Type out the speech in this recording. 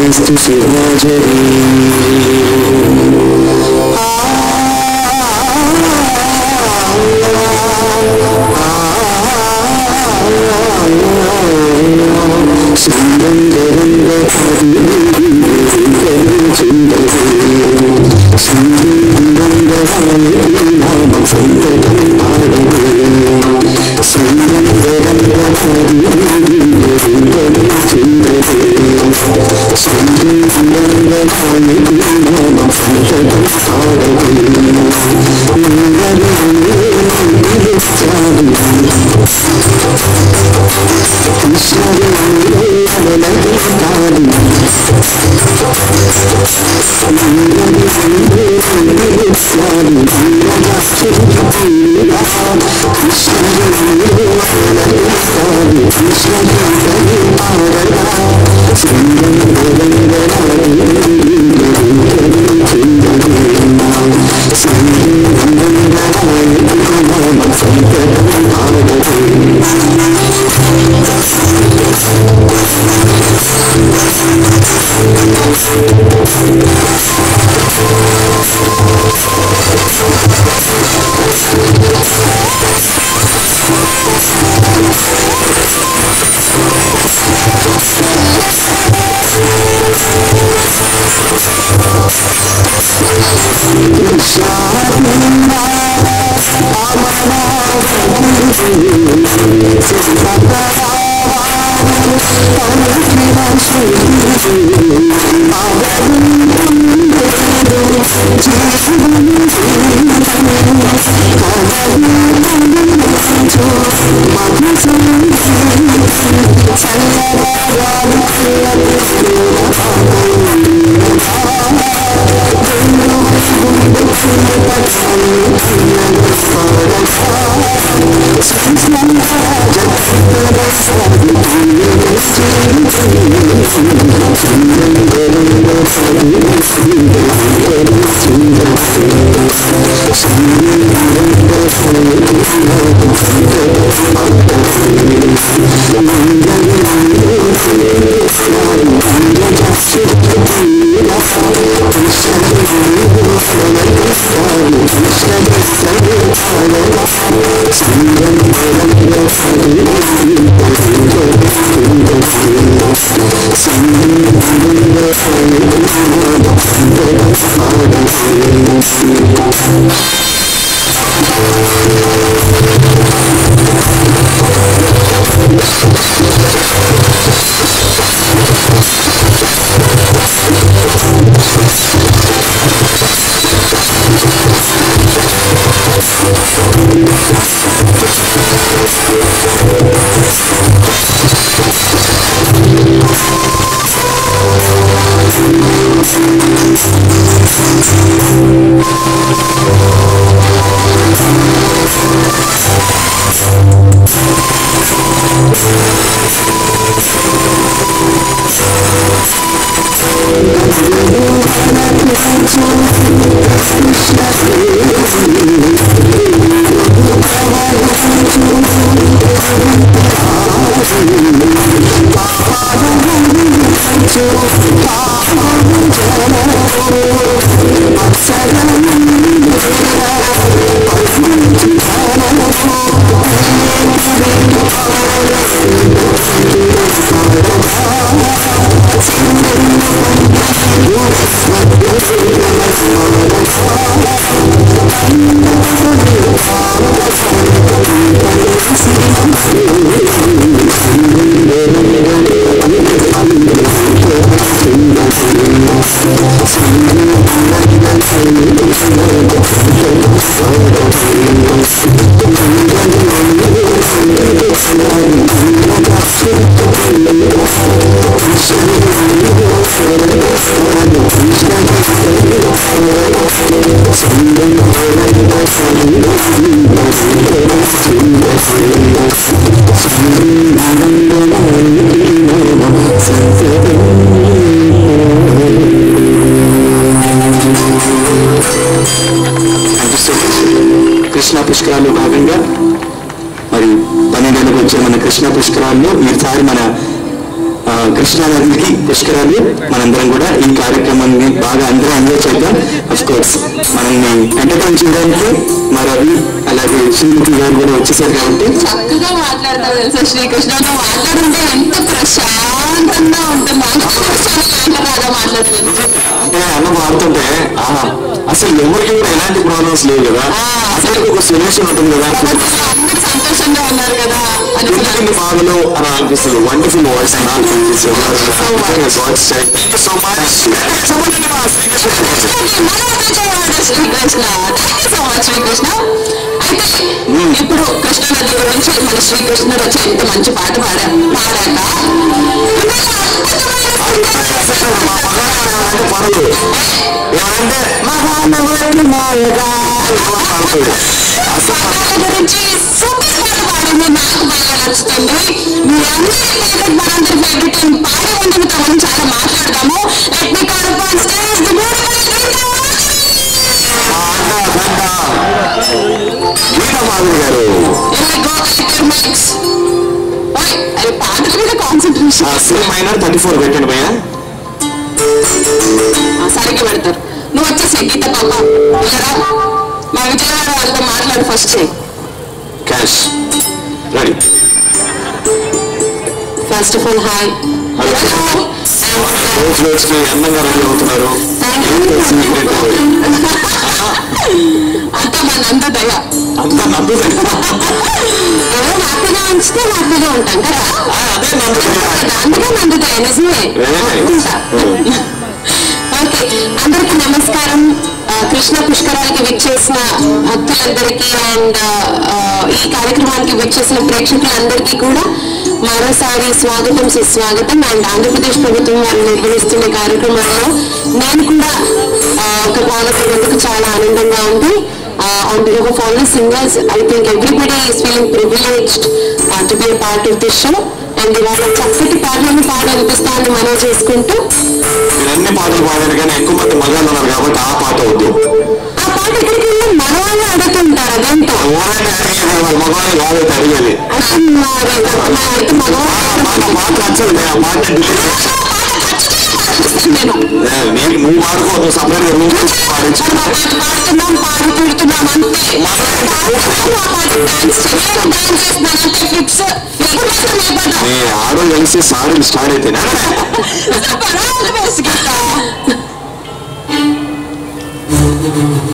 నమస్తు శివాజరీ కృష్ణా పుష్కరాల్లో భాగంగా మరి పన్నెండేళ్ళకి వచ్చే మన కృష్ణా పుష్కరాల్లో ఈసారి మన ఆ, కృష్ణా నదికి పుష్కరాలు మనందరం కూడా ఈ కార్యక్రమాన్ని బాగా అందరం ఎంజాయ్ చేద్దాం అఫ్ కోర్స్ మనల్ని ఎంటర్టైన్ చేయడానికి మా రవి అలాగే శ్రీముఖి గారు కూడా వచ్చేసారు కాబట్టి చక్కగా మాట్లాడతావు తెలుసా శ్రీకృష్ణ నువ్వు మాట్లాడుతుంటే ఎంత ప్రశాంతంగా ఉంటుంది అంత ప్రశాంతంగా బాగా మాట్లాడుతుంది అంటే అన్న మారుతుంటే ఆహా, అసలు ఎవరికి కూడా ఎలాంటి ప్రాబ్లమ్స్ లేవు కదా అసలు ఒక సొల్యూషన్ ఉంటుంది కదా ప్రపంచంలో అందరూ సంతోషంగా ఉన్నారు కదా అని ఎందుకండి బాధలు అని అనిపిస్తుంది వండర్ఫుల్ వాయిస్ అని అనిపిస్తుంది so Srikrishna thank you so much Srikrishna అయితే ఇప్పుడు కృష్ణ నది గురించి మన శ్రీకృష్ణుడు వచ్చి ఎంత మంచి పాట పాడా పాడాక పనులు ఏమంటే మహానవుడు మాయగా అసలు పాటల గురించి సూపర్ పాట పాడింది నాకు బాగా నచ్చుతుంది మీ అందరి ఫేవరెట్ మనందరి ఫేవరెట్ అని పాడే ముందు మీతో మనం చాలా మాట్లాడదాము let me call upon stage the Geetha Madhavi garu mix అరే పాటల మీద concentration C minor thirty four పెట్టండి భయ్యా సరిగ్గా పెడతారు నువ్వు వచ్చేసి గీత పాప వెళ్ళరా మా విజయవాడ వాళ్ళతో మాట్లాడు first cash ready first of all hi రోజు రోజుకి అందంగా రెడీ అవుతున్నారు అంతా మన అంత దయ అంతా నందు ఎవరు హ్యాపీగా ఉంచితే హ్యాపీగా ఉంటాం కదా అదే నందు అందుకే నందు దయ నిజమే Very nice. ఓకే అందరికి నమస్కారం ఆ, కృష్ణ పుష్కరాలకి విచ్చేసిన భక్తులందరికీ అండ్ ఈ కార్యక్రమానికి విచ్చేసిన ప్రేక్షకులందరికీ కూడా మరోసారి స్వాగతం సుస్వాగతం అండ్ ఆంధ్రప్రదేశ్ ప్రభుత్వం వారు నిర్వహిస్తున్న కార్యక్రమంలో నేను కూడా ఆ, ఒక పాల్గొనేందుకు చాలా ఆనందంగా ఉంది on behalf of all the singers I think everybody is feeling privileged to be part of this show and ఇవాళ చక్కటి పాటలను పాడి అనిపిస్తామని మనం చేసుకుంటూ మీరు అన్ని పాటలు పాడారు కానీ ఎక్కువ మంది మగాళ్ళు ఉన్నారు కాబట్టి ఆ పాట వద్దు ఆ పాట ఎక్కడికి వెళ్ళి మన వాళ్ళు అడుగుతుంటారు అదేంటో ఎవరైనా అడిగేది వాళ్ళ మగవాళ్ళు కాదు అడిగేది అయితే మరి అయితే ఆ మగవాళ్ళు పాట పాట నచ్చదు ఆ పాట delete చేసి- నేను ఏ, నీకు నువ్వు పాడుకో నువ్వు సపరేట్ రూమ్ పాడించు మనం ఆ పాట పాడుతున్నాం పాడు పెడుతున్నాం అంతే పాడుతున్నాం, ఆ పాట డాన్స్ చేస్తున్నాం డాన్స్ చేస్తున్నానంటే ఫిక్స్ మీకు మాత్రం ఏ పాట నీ ఆడో కలిసి సారీలు స్టార్ట్ అయితే పర్వాలేదు బేసిక్